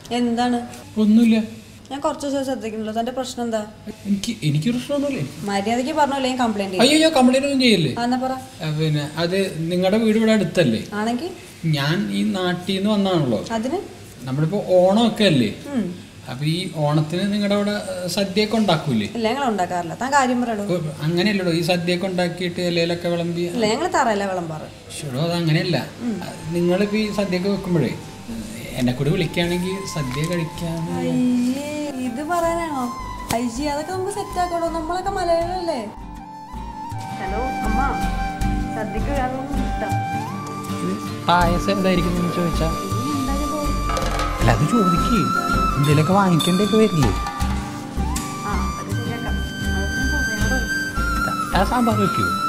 എന്താണ് ഒന്നുമില്ല ഞാൻ കുറച്ച് ദിവസം ശ്രദ്ധിക്കണല്ലോ തന്റെ പ്രശ്നം എന്താ എനിക്ക് എനിക്ക് പ്രശ്നമൊന്നുമില്ലേ മര്യാദയ്ക്ക് പറഞ്ഞല്ലേ ഞാൻ കംപ്ലൈന്റ് ചെയ്യും അയ്യോ അയ്യോ കംപ്ലൈന്റ് ഒന്നും ചെയ്യല്ലേ ആ, എന്നാ പറ ആ, പിന്നെ അത് നിങ്ങളുടെ വീട് ഇവിടെ അടുത്തല്ലേ ആണെങ്കിൽ ഞാൻ ഈ നാട്ടിൽ നിന്ന് വന്നാണല്ലോ അതിന് നമ്മളിപ്പോ ഓണമൊക്കെ അല്ലേ ഉം. അപ്പൊ ഈ ഓണത്തിന് നിങ്ങളുടെ അവിടെ ഏഹ്, സദ്യയൊക്കെ ഉണ്ടാക്കൂലേ ഇല്ല ഞങ്ങൾ ഉണ്ടാക്കാറില്ല താൻ കാര്യം പറയടോ അപ്പൊ അങ്ങനെയല്ലടോ ഈ സദ്യയൊക്കെ ഉണ്ടാക്കിയിട്ട് ഇലയിലൊക്കെ വിളമ്പി ഇല്ല ഞങ്ങൾ തറയല്ല വിളമ്പാറ് ഷുഡോ അത് അങ്ങനെയല്ല നിങ്ങളിപ്പോ ഈ സദ്യയൊക്കെ വെക്കുമ്പോഴേ എന്നെ കൂടി വിളിക്കുകയാണെങ്കിൽ സദ്യ കഴിക്കാൻ അയ്യേ ഇത് പറയാനാണോ ഐജി അതൊക്കെ നമുക്ക് സെറ്റ് ആക്കണോ നമ്മളൊക്കെ മലയാളല്ലേ ഹലോ അമ്മ സദ്യക്ക് അതൊന്നും ഇഷ്ടം പായസം എന്തായിരിക്കും എന്ന് ചോദിച്ചാ അല്ല അത് ചോദിക്കേ എന്തെങ്കിലുമൊക്കെ വാങ്ങിക്കേണ്ടൊക്കെ വരില്ലേ ആ അത് ശരിയാക്കാം അതൊക്കെ ഞാൻ പറയാടോ ആ സാമ്പാർ വെക്കുമോ